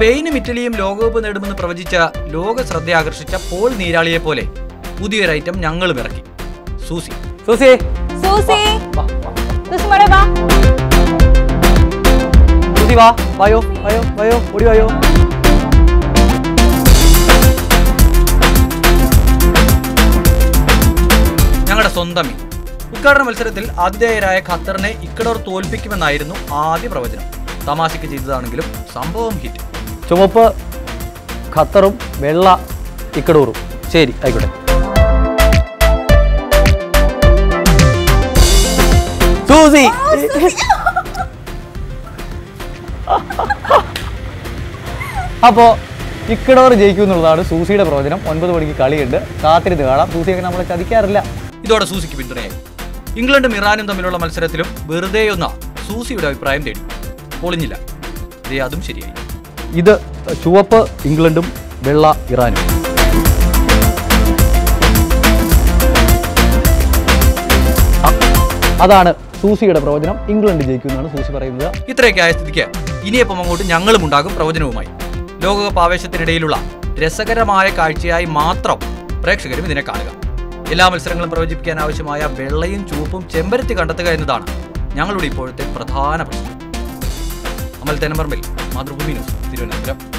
സ്പെയിനും ഇറ്റലിയും ലോകകപ്പ് നേടുമെന്ന് പ്രവചിച്ച ലോക ശ്രദ്ധ ആകർഷിച്ച പോൾ നീരാളിയെ പോലെ പുതിയൊരു ഐറ്റം ഞങ്ങളും ഇറക്കി സൂസി സൂസി സൂസി വാ, വാ. സൂസി മോളെ വാ സൂസി വാ വായോ വായോ വായോ ഓടി വായോ ഞങ്ങളുടെ സ്വന്തം മീൻ ഉദ്ഘാടന മത്സരത്തിൽ ആതിഥേയരായ ഖത്തറിനെ ഇക്കഡോർ തോൽപ്പിക്കുമെന്നായിരുന്നു ആദ്യ പ്രവചനം തമാശയ്ക്ക് ചെയ്തതാണെങ്കിലും സംഭവം ഹിറ്റ് ചുമപ്പ് ഖത്തറും വെള്ള ഇക്കടൂറും ശരി ആയിക്കോട്ടെ സൂസി അപ്പോ ഇക്കടോർ ജയിക്കും എന്നുള്ളതാണ് സൂസിയുടെ പ്രവചനം ഒൻപത് മണിക്ക് കളിയുണ്ട് കാത്തിരുന്ന് കാണാം സൂസിയൊക്കെ നമ്മളെ ചതിക്കാറില്ല ഇതോടെ സൂസിക്ക് പിന്തുണയായി ഇംഗ്ലണ്ടും ഇറാനും തമ്മിലുള്ള മത്സരത്തിലും വെറുതെയൊന്ന സൂസിയുടെ അഭിപ്രായം തേടി പൊളിഞ്ഞില്ല ദേ അതും ശരിയായി ഇത് ചുവപ്പ് ഇംഗ്ലണ്ടും വെള്ള ഇറാനും അ- അതാണ് സൂസിയുടെ പ്രവചനം ഇംഗ്ലണ്ട് ജയിക്കുമെന്നാണ് സൂസി പറയുന്നത് ഇത്രയൊക്കെ ആയ സ്ഥിതിക്ക് ഇനിയപ്പം അങ്ങോട്ട് ഞങ്ങളും ഉണ്ടാകും പ്രവചനവുമായി ലോകകപ്പ് ആവേശത്തിനിടയിലുള്ള രസകരമായ കാഴ്ചയായി മാത്രം പ്രേക്ഷകരും ഇതിനെ കാണുക എല്ലാ മത്സരങ്ങളും പ്രവചിപ്പിക്കാൻ ആവശ്യമായ വെള്ളയും ചുവപ്പും ചെമ്പരത്തി കണ്ടെത്തുക എന്നതാണ് ഞങ്ങളുടെ ഇപ്പോഴത്തെ പ്രധാന പ്രശ്നം അമൽ തെനമ്പറമ്പിൽ മാതൃഭൂമി ന്യൂസ് തിരുവനന്തപുരം